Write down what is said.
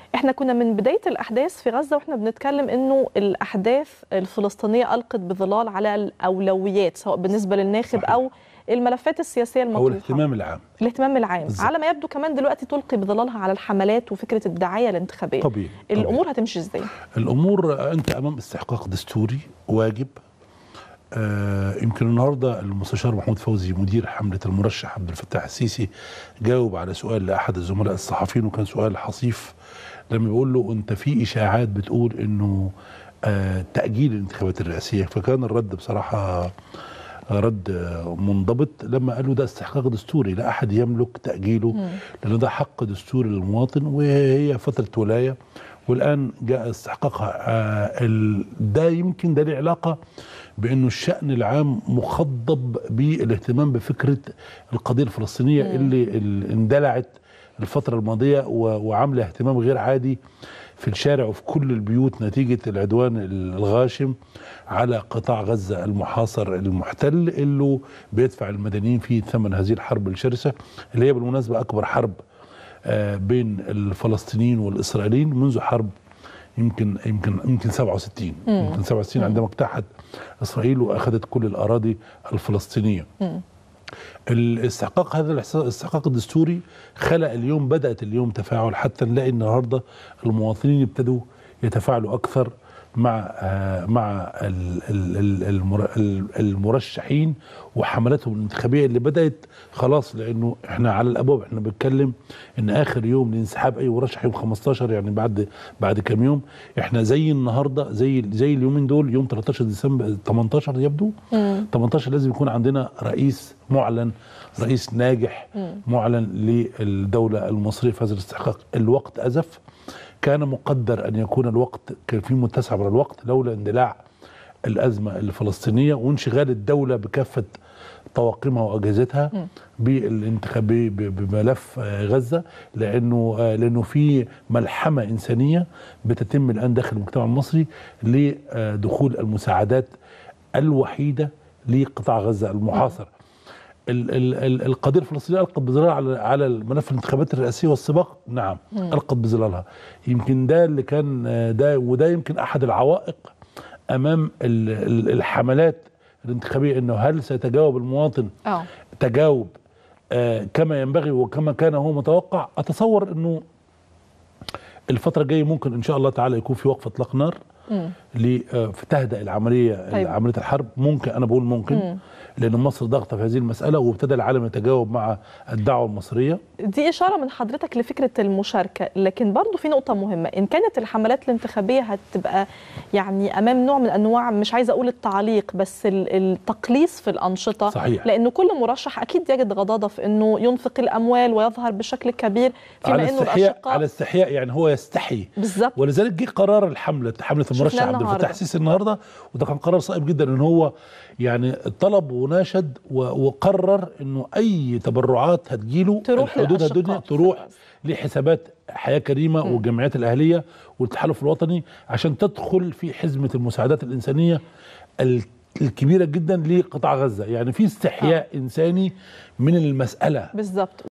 احنا كنا من بدايه الاحداث في غزه واحنا بنتكلم انه الاحداث الفلسطينيه القت بظلال على الاولويات سواء بالنسبه للناخب صحيح. او الملفات السياسيه او المطروحه الاهتمام العام الاهتمام العام بالظبط. على ما يبدو كمان دلوقتي تلقي بظلالها على الحملات وفكره الدعايه الانتخابيه طبيعي طبيعي. الامور هتمشي ازاي الامور انت امام استحقاق دستوري واجب آه يمكن النهارده المستشار محمود فوزي مدير حمله المرشح عبد الفتاح السيسي جاوب على سؤال لاحد الزملاء الصحفيين وكان سؤال حصيف لما بيقول له انت في اشاعات بتقول انه آه تاجيل الانتخابات الرئاسيه فكان الرد بصراحه رد آه، منضبط لما قال له ده استحقاق دستوري لا احد يملك تاجيله لان ده حق دستوري للمواطن وهي فتره ولايه والان جاء استحقاقها آه، ال- ده يمكن ده له علاقه بانه الشان العام مخضب بالاهتمام بفكره القضيه الفلسطينيه اللي اللي اندلعت الفتره الماضيه و- وعامله اهتمام غير عادي في الشارع وفي كل البيوت نتيجه العدوان الغاشم على قطاع غزه المحاصر المحتل اللي بيدفع المدنيين فيه ثمن هذه الحرب الشرسه اللي هي بالمناسبه اكبر حرب آه، بين الفلسطينيين والاسرائيليين منذ حرب يمكن يمكن يمكن 67 يمكن 67 عندما اجتاحت اسرائيل واخذت كل الاراضي الفلسطينيه الاستحقاق هذا الاحس- الاستحقاق الدستوري خلق اليوم بدات اليوم تفاعل حتى نلاقي النهارده المواطنين ابتدوا يتفاعلوا اكثر مع آه، مع ال- ال- ال- المر- ال- المرشحين وحملاتهم الانتخابيه اللي بدات خلاص لانه احنا على الابواب احنا بنتكلم ان اخر يوم لانسحاب اي مرشح يوم 15 يعني بعد بعد كام يوم احنا زي النهارده زي زي اليومين دول يوم 13 ديسمبر 18 يبدو 18 لازم يكون عندنا رئيس معلن رئيس ناجح معلن للدوله المصريه في هذا الاستحقاق الوقت ازف كان مقدر ان يكون الوقت كان في متسع من الوقت لولا اندلاع الازمه الفلسطينيه وانشغال الدوله بكافه طواقمها واجهزتها بالانتخاب ب- بملف آه، غزه لانه آه، لانه في ملحمه انسانيه بتتم الان داخل المجتمع المصري لدخول المساعدات الوحيده لقطاع غزه المحاصر. ال- ال- ال- القضيه الفلسطينيه القت بظلالها على على الملف الانتخابات الرئاسيه والسباق نعم القت بظلالها يمكن ده اللي كان آه، ده وده يمكن احد العوائق امام ال- ال- الحملات الانتخابيه انه هل سيتجاوب المواطن اه تجاوب آه، كما ينبغي وكما كان هو متوقع اتصور انه الفتره الجايه ممكن ان شاء الله تعالى يكون في وقفه اطلاق نار ل- آه، في تهدأ العمليه طيب. عمليه الحرب ممكن انا بقول ممكن لان مصر ضاغطه في هذه المساله وابتدى العالم يتجاوب مع الدعوه المصريه دي إشارة من حضرتك لفكرة المشاركة لكن برضو في نقطة مهمة إن كانت الحملات الانتخابية هتبقى يعني أمام نوع من أنواع مش عايزة أقول التعليق بس ال- التقليص في الأنشطة صحيح. لأنه كل مرشح أكيد يجد غضاضة في أنه ينفق الأموال ويظهر بشكل كبير فيما على أنه استحياء الأشقاء على استحياء يعني هو يستحي بالظبط ولذلك جه قرار الحمله حمله المرشح عبد النهاردة. الفتاح السيسي النهارده وده كان قرار صائب جدا ان هو يعني طلب وناشد و- وقرر انه اي تبرعات هتجيله تروح الحدود للأشقاء الدنيا في تروح غزة. لحسابات حياه كريمه والجمعيات الاهليه والتحالف الوطني عشان تدخل في حزمه المساعدات الانسانيه ال- الكبيره جدا لقطاع غزه يعني في استحياء انساني من المساله بالظبط